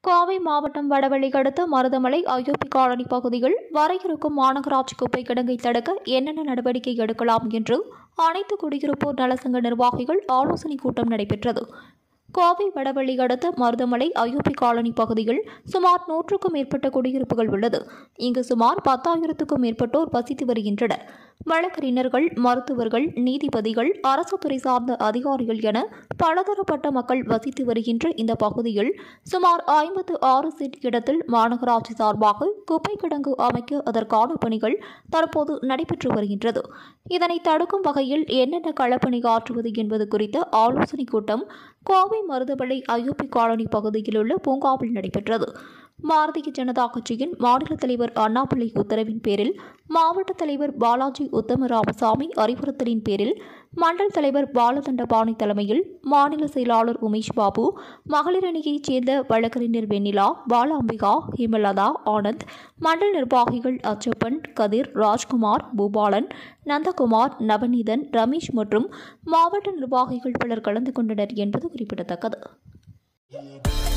கோவை மாவட்டம் வடவள்ளி அடுத்த மருதமலை ஐயோப்பி காலனி பகுதியில் வர இருக்கும் மாநகராட்சி குப்பை கிடங்கை தடுக்க என்னென்ன நடவடிக்கை எடுக்கலாம் என்று அனைத்து குடியிருப்போர் நலசங்க நிர்வாகிகள் ஆலோசனை கூட்டம் நடைபெற்றது கோவை வடவள்ளி அடுத்த மருதமலை ஐயோப்பி காலனி பகுதியில் சுமார் நூற்றுக்கும் மேற்பட்ட குடியிருப்புகள் உள்ளது இங்கு சுமார் பத்தாயிரத்துக்கும் மேற்பட்டோர் வசித்து வருகின்றனர் வழக்கறிஞர்கள் மருத்துவர்கள் நீதிபதிகள் அரசு துறை சார்ந்த அதிகாரிகள் என பலதரப்பட்ட மக்கள் வசித்து வருகின்ற இந்த பகுதியில் சுமார் ஐம்பத்து ஆறு சீட் இடத்தில் மாநகராட்சி சார்பாக குப்பை கிடங்கு அமைக்க அதற்கான பணிகள் தற்போது நடைபெற்று வருகின்றது இதனை தடுக்கும் வகையில் என்னென்ன களப்பணி ஆற்றுவது என்பது குறித்த ஆலோசனைக் கூட்டம் கோவை மருதவள்ளி ஐயூபி காலனி பகுதியில் உள்ள பூங்காவில் நடைபெற்றது பாரதிய ஜனதா கட்சியின் மாநில தலைவர் அண்ணாமலை உத்தரவின் பேரில் மாவட்ட தலைவர் பாலாஜி உத்தம ராமசாமி அறிவுறுத்தலின் பேரில் மண்டல் தலைவர் பாலதண்டபாணி தலைமையில் மாநில செயலாளர் உமேஷ் பாபு மகளிர் அணியைச் சேர்ந்த வழக்கறிஞர் வெண்ணிலா பாலாம்பிகா ஹேமலதா ஆனந்த் மண்டல் நிர்வாகிகள் அச்சப்பன் கதிர் ராஜ்குமார் பூபாலன் நந்தகுமார் நவநீதன் ரமேஷ் மற்றும் மாவட்ட நிர்வாகிகள் பலர் கலந்து கொண்டனர் என்பது குறிப்பிடத்தக்கது